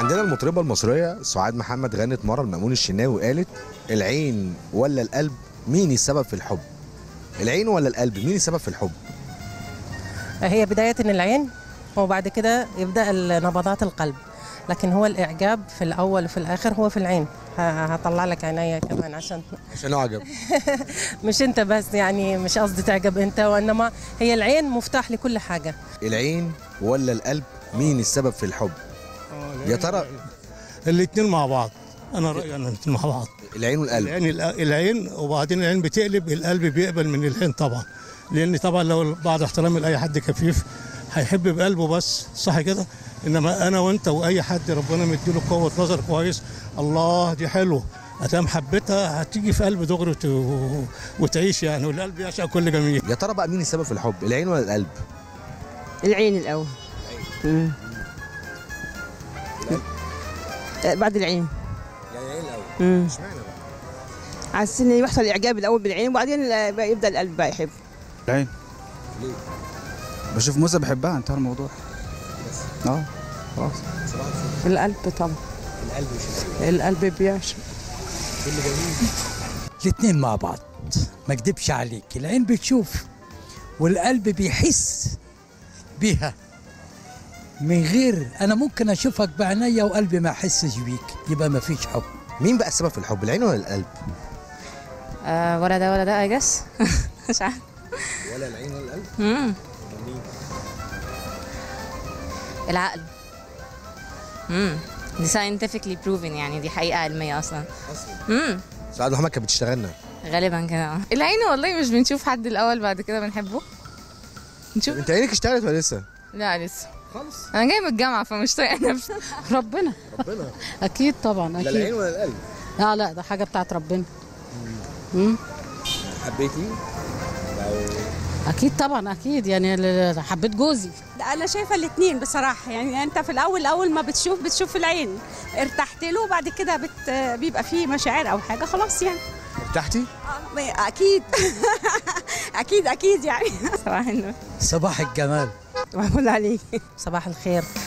عندنا المطربة المصرية سعاد محمد غنت مرة المأمون الشناوي وقالت العين ولا القلب مين السبب في الحب؟ العين ولا القلب مين السبب في الحب؟ هي بداية العين وبعد كده يبدأ نبضات القلب لكن هو الإعجاب في الأول وفي الآخر هو في العين ه- هطلع لك عينيا كمان عشان عشان أعجب مش أنت بس يعني مش قصدي تعجب أنت وإنما هي العين مفتاح لكل حاجة العين ولا القلب مين السبب في الحب؟ يا ترى الاثنين مع بعض انا رايي انا الاثنين مع بعض العين والقلب العين العين وبعدين العين بتقلب القلب بيقبل من العين طبعا لان طبعا لو بعد احترامي لاي حد كفيف هيحب بقلبه بس صح كده انما انا وانت واي حد ربنا مديله قوه نظر كويس الله دي حلوه ادام حبيتها هتيجي في قلب دغري وت- وتعيش يعني والقلب يعشق كل جميل يا ترى بقى مين السبب في الحب؟ العين ولا القلب؟ العين الأول مم. آه، بعد العين يعني العين الأول مم. اشمعنى بقى؟ على السن يحصل إعجاب الأول بالعين وبعدين ال- بقى يبدأ القلب بقى يحب العين ليه؟ بشوف موزة بحبها انتهى الموضوع اه خلاص القلب طبعا القلب مش العين القلب بيعشق كل جميل الاتنين مع بعض ما اكدبش عليك العين بتشوف والقلب بيحس بيها من غير انا ممكن اشوفك بعينيا وقلبي ما يحسش بيك يبقى ما فيش حب مين بقى السبب في الحب؟ العين ولا القلب؟ آه ولا ده ولا ده اي جس مش عارف ولا العين ولا القلب؟ مم. مين؟ العقل امم دي scientifically proven يعني دي حقيقة علمية أصلا أصلا امم سعاد محمد كانت بتشتغلنا غالبا كده اه العين والله مش بنشوف حد الاول بعد كده بنحبه نشوف انت عينك اشتغلت ولا لسه؟ لا لسه خالص انا جايه من الجامعه فمش طايقه نفسي ربنا ربنا اكيد طبعا لا العين اكيد ولا القلب؟ لا لا ده حاجه بتاعت ربنا مم. حبيتي؟ اكيد طبعا اكيد يعني ال- حبيت جوزي انا شايفه الاثنين بصراحه يعني انت في الاول اول ما بتشوف بتشوف العين ارتحت له وبعد كده بت... بيبقى فيه مشاعر او حاجه خلاص يعني ارتحتي؟ آه، اكيد اكيد اكيد يعني صراحه انه صباح الجمال معمول عليك صباح الخير